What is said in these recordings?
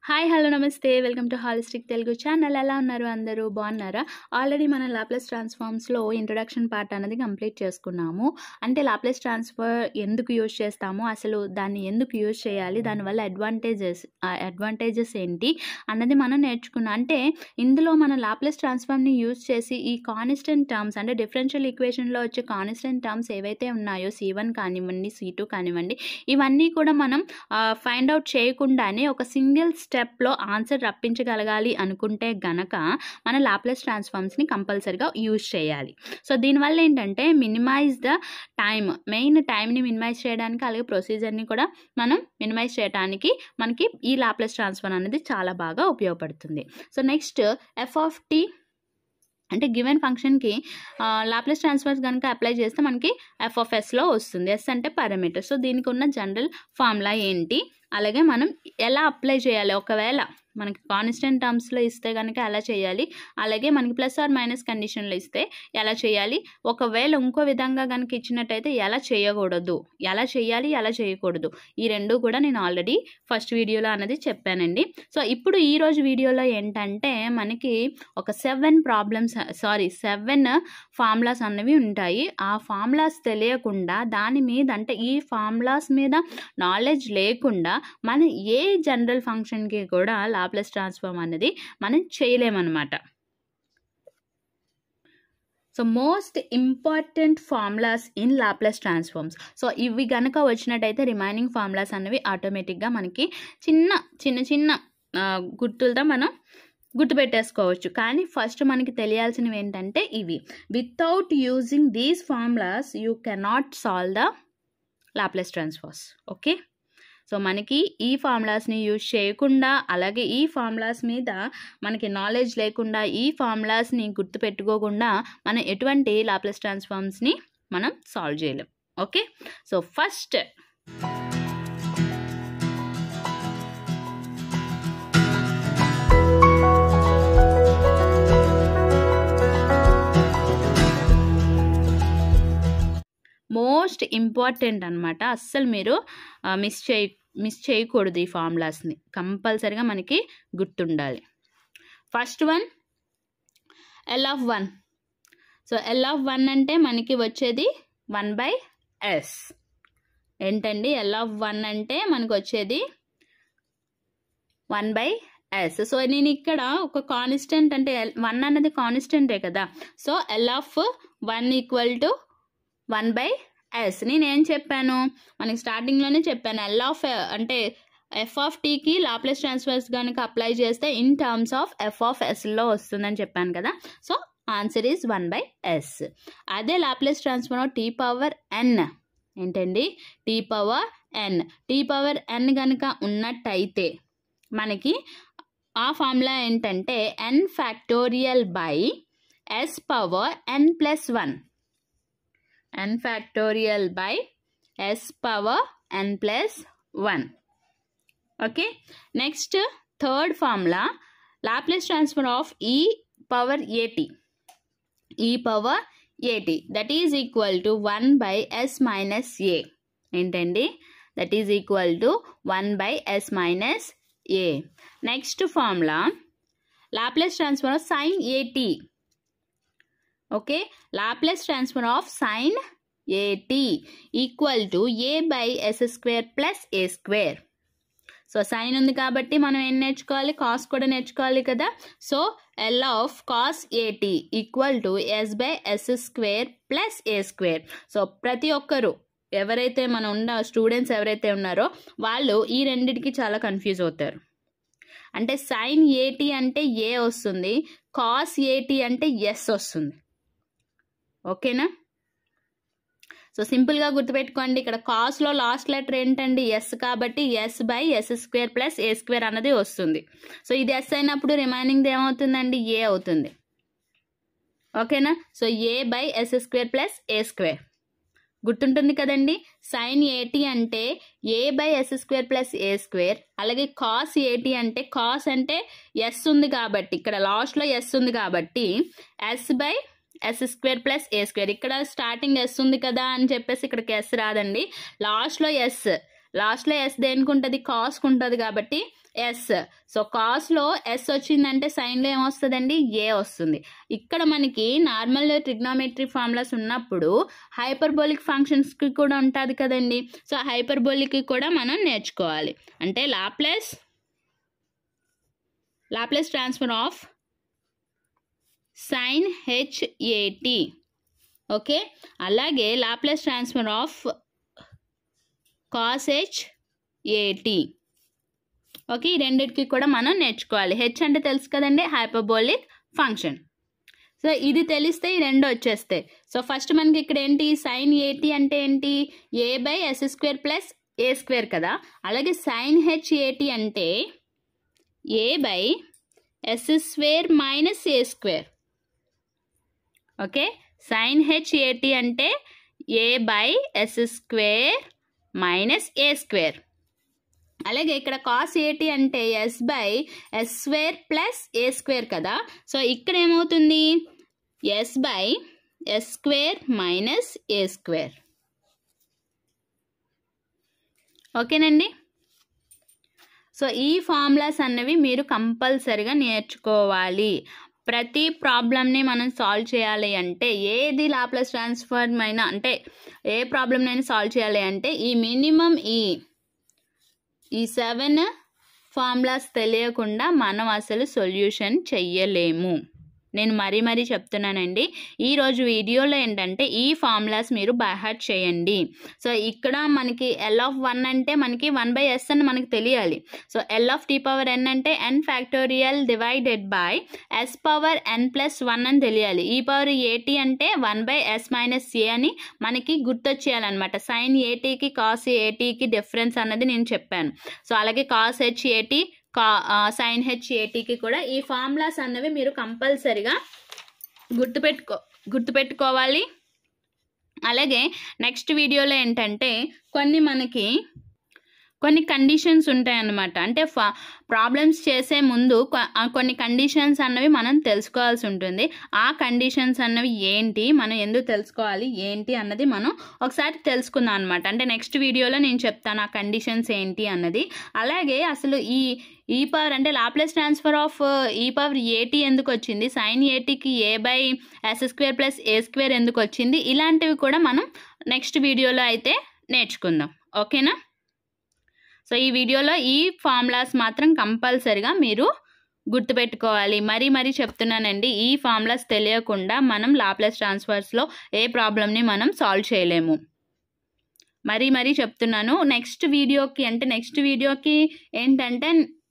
hi hello నమస్తే welcome to holistic Telugu channel ఎలా ఉన్నారు అందరూ బాగున్నారా ఆల్రెడీ మనం లాప్లెస్ ట్రాన్స్ఫార్మ్స్లో ఇంట్రొడక్షన్ పార్ట్ అనేది కంప్లీట్ చేసుకున్నాము అంటే లాప్లెస్ ట్రాన్స్ఫర్ ఎందుకు యూజ్ చేస్తాము అసలు దాన్ని ఎందుకు యూజ్ చేయాలి దానివల్ల అడ్వాంటేజెస్ అడ్వాంటేజెస్ ఏంటి అన్నది మనం నేర్చుకున్నాం అంటే ఇందులో మనం లాప్లెస్ ట్రాన్స్ఫార్మ్ని యూజ్ చేసి ఈ కాన్స్టెంట్ టర్మ్స్ అంటే డిఫరెన్షియల్ ఈక్వేషన్లో వచ్చే కాన్స్టెంట్ టర్మ్స్ ఏవైతే ఉన్నాయో సి వన్ కానివ్వండి సి టూ కానివ్వండి ఇవన్నీ కూడా మనం ఫైండ్ అవుట్ చేయకుండానే ఒక సింగిల్ స్టెప్లో ఆన్సర్ రప్పించగలగాలి అనుకుంటే గనక మన లాప్లెస్ ట్రాన్స్ఫార్మ్స్ని కంపల్సరిగా యూజ్ చేయాలి సో దీనివల్ల ఏంటంటే మినిమైజ్ ద టైమ్ మెయిన్ టైంని మినిమైజ్ చేయడానికి అలాగే ప్రొసీజర్ని కూడా మనం మినిమైజ్ చేయడానికి మనకి ఈ లాప్లెస్ ట్రాన్స్ఫార్మ్ అనేది చాలా బాగా ఉపయోగపడుతుంది so next F of T అంటే గివెన్ ఫంక్షన్కి లాప్లెస్ ట్రాన్స్ఫర్స్ కనుక అప్లై చేస్తే మనకి ఎఫ్ ఆఫ్ ఎస్లో వస్తుంది ఎస్ అంటే పారామీటర్ సో దీనికి ఉన్న జనరల్ ఫార్ములా ఏంటి అలాగే మనం ఎలా అప్లై చేయాలి ఒకవేళ మనకి కాన్స్టెంట్ టర్మ్స్లో ఇస్తే కనుక ఎలా చేయాలి అలాగే మనకి ప్లస్ ఆర్ మైనస్ కండిషన్లో ఇస్తే ఎలా చేయాలి ఒకవేళ ఇంకో విధంగా కనుక ఇచ్చినట్టయితే ఎలా చేయకూడదు ఎలా చేయాలి ఎలా చేయకూడదు ఈ రెండు కూడా నేను ఆల్రెడీ ఫస్ట్ వీడియోలో అన్నది చెప్పానండి సో ఇప్పుడు ఈరోజు వీడియోలో ఏంటంటే మనకి ఒక seven problems sorry seven formulas అన్నవి ఉంటాయి ఆ ఫార్ములాస్ తెలియకుండా దాని మీద అంటే ఈ ఫార్ములాస్ మీద నాలెడ్జ్ లేకుండా మనం ఏ జనరల్ ఫంక్షన్కి కూడా లాప్లెస్ ట్రాన్స్ఫార్మ్ అనేది మనం చేయలేమన్నమాట so most important formulas in Laplace transforms so ఇవి కనుక వచ్చినట్టయితే రిమైనింగ్ ఫార్ములాస్ అనేవి ఆటోమేటిక్గా మనకి చిన్న చిన్న చిన్న గుర్తులతో మనం గుర్తుపెట్టేసుకోవచ్చు కానీ ఫస్ట్ మనకి తెలియాల్సినవి ఏంటంటే ఇవి without using these formulas you cannot solve the Laplace transforms okay so మనకి ఈ ఫార్ములాస్ని యూజ్ చేయకుండా అలాగే ఈ ఫార్ములాస్ మీద మనకి నాలెడ్జ్ లేకుండా ఈ ఫార్ములాస్ని గుర్తుపెట్టుకోకుండా మనం ఎటువంటి లాప్లెస్ ట్రాన్స్ఫార్మ్స్ని మనం సాల్వ్ చేయలేం okay so first most important అనమాట అస్సలు మీరు మిస్ చేయ మిస్ చేయకూడదు ఈ ఫార్ములాస్ని కంపల్సరిగా మనకి గుర్తుండాలి first one L of one so L of one అంటే మనకి వచ్చేది వన్ బై ఎస్ ఏంటండి ఎల్ ఆఫ్ వన్ అంటే మనకు వచ్చేది వన్ బై ఎస్ సో నేను ఇక్కడ ఒక కాన్స్టెంట్ అంటే వన్ అన్నది కాన్స్టెంటే కదా so L of one equal to one by S నేనేం చెప్పాను మనకి స్టార్టింగ్లోనే చెప్పాను ఎల్ ఆఫ్ అంటే ఎఫ్ ఆఫ్ టీకి లాప్లెస్ ట్రాన్స్ఫర్స్ కనుక అప్లై చేస్తే in terms of F of ఎస్లో వస్తుందని చెప్పాను కదా so answer is one by S అదే Laplace transform of T power N ఏంటండి T power N T power N కనుక ఉన్నట్టయితే మనకి ఆ ఫార్ములా ఏంటంటే N factorial by S power N plus one n factorial by s power n plus 1 okay next third formula laplace transform of e power at e power at that is equal to 1 by s minus a ఏంటండి that is equal to 1 by s minus a next formula laplace transform of sin at okay laplace transform of sin at equal to a by s square plus a square so sine ఉంది కాబట్టి మనం ఏం నేర్చుకోవాలి cos కూడా నేర్చుకోవాలి కదా so L of cos A T equal to S by S square plus A square so ప్రతి ఒక్కరు ఎవరైతే మన ఉన్న స్టూడెంట్స్ ఎవరైతే ఉన్నారో వాళ్ళు ఈ రెండిటికి చాలా కన్ఫ్యూజ్ అవుతారు అంటే సైన్ ఏటీ అంటే ఏ వస్తుంది కాస్ ఏటీ అంటే ఎస్ వస్తుంది ఓకేనా సో సింపుల్గా గుర్తుపెట్టుకోండి ఇక్కడ కాస్లో లాస్ట్ లెటర్ ఏంటండి ఎస్ కాబట్టి S by S square plus A square అన్నది వస్తుంది సో ఇది ఎస్ అయినప్పుడు రిమైనింగ్ ఏమవుతుందండి ఏ అవుతుంది ఓకేనా so A by S square plus A square గుర్తుంటుంది కదండి సైన్ ఏటీ అంటే A by S square plus A square అలాగే కాస్ ఏటీ అంటే కాస్ అంటే ఎస్ ఉంది కాబట్టి ఇక్కడ లాస్ట్లో ఎస్ ఉంది కాబట్టి S by S square plus A square ఇక్కడ స్టార్టింగ్ ఎస్ ఉంది కదా అని చెప్పేసి ఇక్కడికి ఎస్ రాదండి లాస్ట్లో ఎస్ లాస్ట్లో ఎస్ దేనికి ఉంటుంది కాస్కి ఉంటుంది కాబట్టి ఎస్ సో కాస్లో ఎస్ వచ్చిందంటే సైన్లో ఏమొస్తుందండి ఏ వస్తుంది ఇక్కడ మనకి నార్మల్ ట్రిగ్నామెట్రీ ఫార్ములాస్ ఉన్నప్పుడు హైపర్బోలిక్ ఫంక్షన్స్కి కూడా ఉంటుంది కదండి సో హైపర్బోలిక్కి కూడా మనం నేర్చుకోవాలి అంటే Laplace Laplace transform of sine H A T okay అలాగే Laplace transform of cos H A T okay ఈ రెండింటికి కూడా మనం నేర్చుకోవాలి హెచ్ అంటే తెలుసు కదండి హైపర్బోలిక్ ఫంక్షన్ సో ఇది తెలిస్తే ఈ రెండు వచ్చేస్తాయి సో ఫస్ట్ మనకి ఇక్కడ ఏంటి సైన్ ఏటి అంటే ఏంటి A by S square plus A square కదా అలాగే సైన్ హెచ్ ఏటి అంటే A by S square minus A square okay sine H A T అంటే A by S square minus A square అలాగే ఇక్కడ కాస్ ఏటి అంటే S by S square plus A square కదా so ఇక్కడ ఏమవుతుంది S by S square minus A square ఓకేనండి so ఈ formulas అన్నవి మీరు కంపల్సరిగా నేర్చుకోవాలి ప్రతి ప్రాబ్లమ్ని మనం సాల్వ్ చేయాలి అంటే ఏది లాప్లస్ ట్రాన్స్ఫార్మ్ అయినా అంటే ఏ ప్రాబ్లమ్నైనా సాల్వ్ చేయాలి అంటే ఈ మినిమం ఈ ఈ సెవెన్ ఫార్ములాస్ తెలియకుండా మనం అసలు సొల్యూషన్ చెయ్యలేము నేను మరీ మరీ చెప్తున్నానండి ఈరోజు వీడియోలో ఏంటంటే ఈ ఫార్ములాస్ మీరు బైహార్ట్ చేయండి సో ఇక్కడ మనకి ఎల్ ఆఫ్ వన్ అంటే మనకి వన్ బై ఎస్ అని మనకి తెలియాలి so L of T power N అంటే N factorial divided by S power N plus one అని తెలియాలి ఈ పవర్ ఏటీ అంటే one by S minus A అని మనకి గుర్తొచ్చేయాలన్నమాట సైన్ ఏటీకి కాస్ ఏటీకి డిఫరెన్స్ అన్నది నేను చెప్పాను సో అలాగే కాస్ హెచ్ ఏటీ కా సైన్ హెచ్ ఏటీకి కూడా ఈ ఫార్ములాస్ అన్నవి మీరు కంపల్సరిగా గుర్తుపెట్టుకో గుర్తుపెట్టుకోవాలి అలాగే నెక్స్ట్ వీడియోలో ఏంటంటే కొన్ని మనకి కొన్ని కండిషన్స్ ఉంటాయన్నమాట అంటే ఫా ప్రాబ్లమ్స్ చేసే ముందు కొ- ఆ కొన్ని కండిషన్స్ అన్నవి మనం తెలుసుకోవాల్సి ఉంటుంది ఆ కండిషన్స్ అన్నవి ఏంటి మనం ఎందుకు తెలుసుకోవాలి ఏంటి అన్నది మనం ఒకసారి తెలుసుకుందాం అనమాట అంటే నెక్స్ట్ వీడియోలో నేను చెప్తాను ఆ కండిషన్స్ ఏంటి అన్నది అలాగే అసలు ఈ ఈ పవర్ అంటే Laplace transform of E power A T ఎందుకు వచ్చింది సైన్ ఏటీకి A by S square plus A square ఎందుకు వచ్చింది ఇలాంటివి కూడా మనం నెక్స్ట్ వీడియోలో అయితే నేర్చుకుందాం ఓకేనా సో ఈ వీడియోలో ఈ ఫార్ములాస్ మాత్రం కంపల్సరిగా మీరు గుర్తుపెట్టుకోవాలి మరీ మరీ చెప్తున్నానండి ఈ ఫార్ములాస్ తెలియకుండా మనం లాప్లెస్ ట్రాన్స్ఫర్స్లో ఏ ప్రాబ్లమ్ని మనం సాల్వ్ చేయలేము మరీ మరీ చెప్తున్నాను నెక్స్ట్ వీడియోకి అంటే నెక్స్ట్ వీడియోకి ఏంటంటే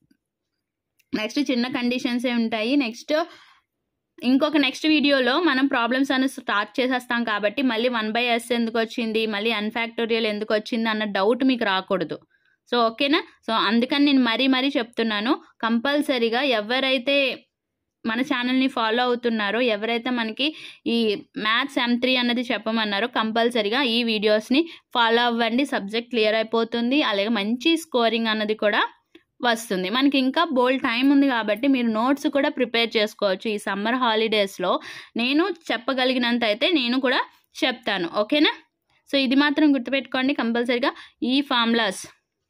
నెక్స్ట్ చిన్న కండిషన్స్ ఏ ఉంటాయి నెక్స్ట్ ఇంకొక నెక్స్ట్ వీడియోలో మనం ప్రాబ్లమ్స్ అని స్టార్ట్ చేసేస్తాం కాబట్టి మళ్ళీ వన్ బై ఎస్ ఎందుకు వచ్చింది మళ్ళీ అన్ఫాక్టోరియల్ ఎందుకు వచ్చింది అన్న డౌట్ మీకు రాకూడదు సో ఓకేనా సో అందుకని నేను మరీ మరీ చెప్తున్నాను కంపల్సరీగా ఎవరైతే మన ఛానల్ని ఫాలో అవుతున్నారో ఎవరైతే మనకి ఈ మ్యాథ్స్ ఎం త్రీ అన్నది చెప్పమన్నారో కంపల్సరీగా ఈ వీడియోస్ని ఫాలో అవ్వండి సబ్జెక్ట్ క్లియర్ అయిపోతుంది అలాగే మంచి స్కోరింగ్ అన్నది కూడా వస్తుంది మనకి ఇంకా బోల్ టైం ఉంది కాబట్టి మీరు నోట్స్ కూడా ప్రిపేర్ చేసుకోవచ్చు ఈ సమ్మర్ హాలిడేస్లో నేను చెప్పగలిగినంత అయితే నేను కూడా చెప్తాను ఓకేనా సో ఇది మాత్రం గుర్తుపెట్టుకోండి కంపల్సరీగా ఈ ఫార్ములాస్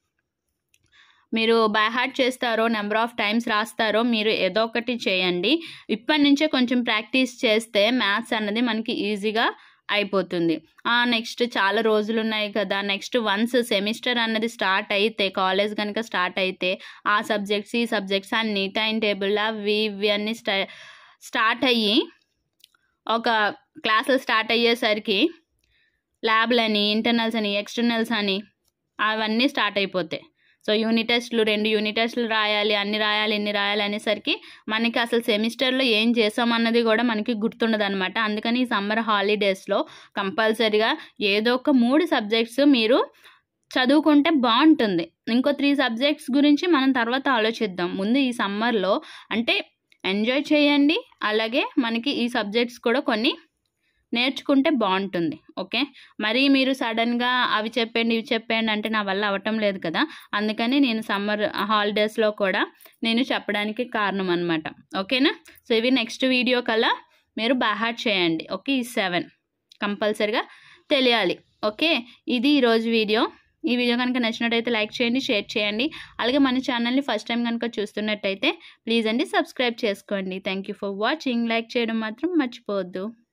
మీరు బై హార్ట్ చేస్తారో నెంబర్ ఆఫ్ టైమ్స్ రాస్తారో మీరు ఏదో ఒకటి చేయండి ఇప్పటి నుంచే కొంచెం ప్రాక్టీస్ చేస్తే మ్యాథ్స్ అన్నది మనకి ఈజీగా అయిపోతుంది నెక్స్ట్ చాలా రోజులు ఉన్నాయి కదా నెక్స్ట్ వన్స్ సెమిస్టర్ అన్నది స్టార్ట్ అయితే కాలేజ్ కనుక స్టార్ట్ అయితే ఆ సబ్జెక్ట్స్ ఈ సబ్జెక్ట్స్ అన్ని టైం టేబుల్ అవి ఇవి అన్నీ స్టా స్టార్ట్ అయ్యి ఒక క్లాసులు స్టార్ట్ అయ్యేసరికి ల్యాబ్లని ఇంటర్నల్స్ అని ఎక్స్టర్నల్స్ అని అవన్నీ స్టార్ట్ అయిపోతాయి సో యూనిట్ టెస్ట్లు రెండు యూనిట్ టెస్ట్లు రాయాలి అన్ని రాయాలి ఇన్ని రాయాలి అనేసరికి మనకి అసలు సెమిస్టర్లో ఏం చేసామన్నది కూడా మనకి గుర్తుండదు అనమాట అందుకని ఈ సమ్మర్ హాలిడేస్లో కంపల్సరిగా ఏదో ఒక మూడు సబ్జెక్ట్స్ మీరు చదువుకుంటే బాగుంటుంది ఇంకో త్రీ సబ్జెక్ట్స్ గురించి మనం తర్వాత ఆలోచిద్దాం ముందు ఈ సమ్మర్లో అంటే ఎంజాయ్ చేయండి అలాగే మనకి ఈ సబ్జెక్ట్స్ కూడా కొన్ని నేర్చుకుంటే బాగుంటుంది ఓకే మరి మీరు సడన్గా అవి చెప్పండి ఇవి చెప్పండి అంటే నా వల్ల అవ్వటం లేదు కదా అందుకని నేను సమ్మర్ హాలిడేస్లో కూడా నేను చెప్పడానికి కారణం అనమాట ఓకేనా సో ఇవి నెక్స్ట్ వీడియో కల్లా మీరు బహాట్ చేయండి ఓకే ఈ సెవెన్ కంపల్సరిగా తెలియాలి ఓకే ఇది ఈరోజు వీడియో ఈ వీడియో కనుక నచ్చినట్టయితే లైక్ చేయండి షేర్ చేయండి అలాగే మన ఛానల్ని ఫస్ట్ టైం కనుక చూస్తున్నట్టయితే ప్లీజ్ అండి సబ్స్క్రైబ్ చేసుకోండి thank you for watching like చేయడం మాత్రం మర్చిపోవద్దు